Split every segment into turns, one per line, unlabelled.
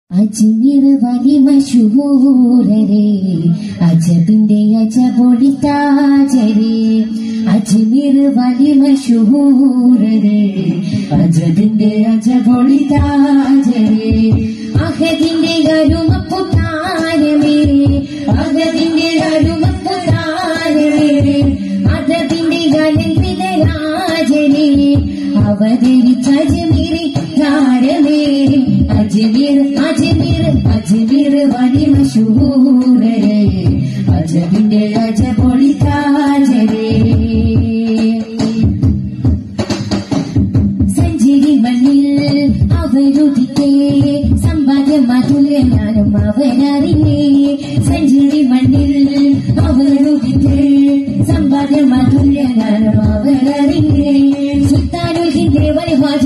അജ്മീർ വലി മഷൂരരെ അജബിന്റെ അജബൊളി താജരെ അജ്മീർ വലി മഷൂരരെ അജബിന്റെ അജബൊളി താജരെ അഹദിന്റെ അരുമപ്പു താരമേ അഹദിന്റെ അരുമപ്പു താരമേ അദബിന്റെ അലങ്കിത രാജനെ അവതരിച്ച അജ്മീരി താരമേ അജ്മീർ അജ്മീർ അജ്മീർ വലി മഷൂരരെ അജബിന്റെ അജബൊളി താജരെ സഞ്ചരി മണ്ണിൽ അവരുദിക്കേ സമ്പാദ്യം അതുല്യ ഞാനും അവനറിഞ്ഞേ സഞ്ചരി മണ്ണിൽ അവരുദിക്കേ സമ്പാദ്യം അതുല്യ ഞാനും അവനറിഞ്ഞേ സുൽത്താനുഹിന്റെ വലിഹാജ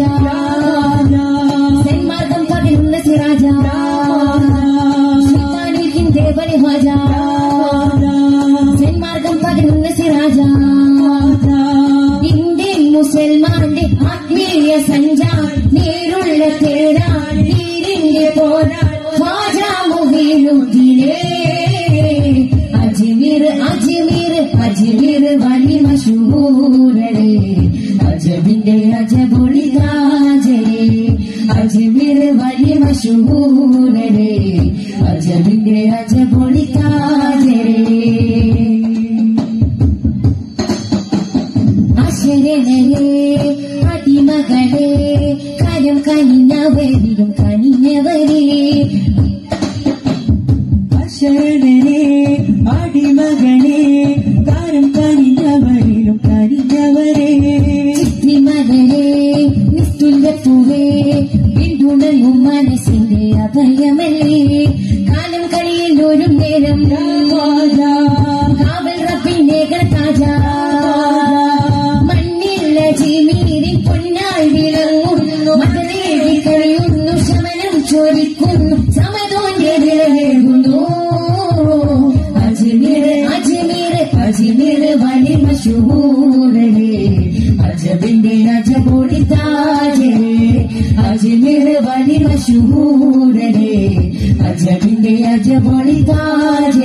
സന്മാർഗം പകരുന്ന സിറാജ സുൽത്താനുഹിന്റെ വലിഹാജ സന്മാർഗം പകരുന്ന സിറാജ ഇന്ത്യൻ മുസൽമാന്റെ ആത്മീയ സഞ്ചാർ നേരുള്ള തേടാൻ തീരിന്റെ പോരാ ഹാജാമുഹിലുദിലേ അജ്മീർ അജ്മീർ അജ്മീർ വലി മഷൂരരെ അജബിന്റെ അജബൊളി താജരെ അജ്മീർ വലി മഷൂരരെ അജബിന്റെ അജബൊളി താജരെ അശരണരെ അടിമകളെ കരം കനിഞ്ഞവരിലും കനിഞ്ഞവരെ
അശരണരെ അടിമകളെ കാരം കനിഞ്ഞവരിലും കനിഞ്ഞവരെ
ചിത്രിമലരെ നിസ്തുല്യപ്പൂവേ പിന്തുണയും മനസ്സിന്റെ അഭയമല്ലേ കാലം കഴിയിൽ ഒരു നേരം കാവൽ റബ്ബിന്റെ കർത്താജ മണ്ണില്ല ജീമീരിൻ പൊന്നായി വിളങ്ങുന്നു മതലേടി കഴിയുന്നു ശമനം ചോദിക്കുന്നു സമതോന്റെ വിളവേകുന്നു അജ്മീർ അജ്മീർ അജ്മീർ വലി മഷൂരരെ അജബിന്റെ അജബൊളി താജരെ അജ്മീർ വലി മഷൂരരെ അജബിന്റെ അജബൊളി താജരെ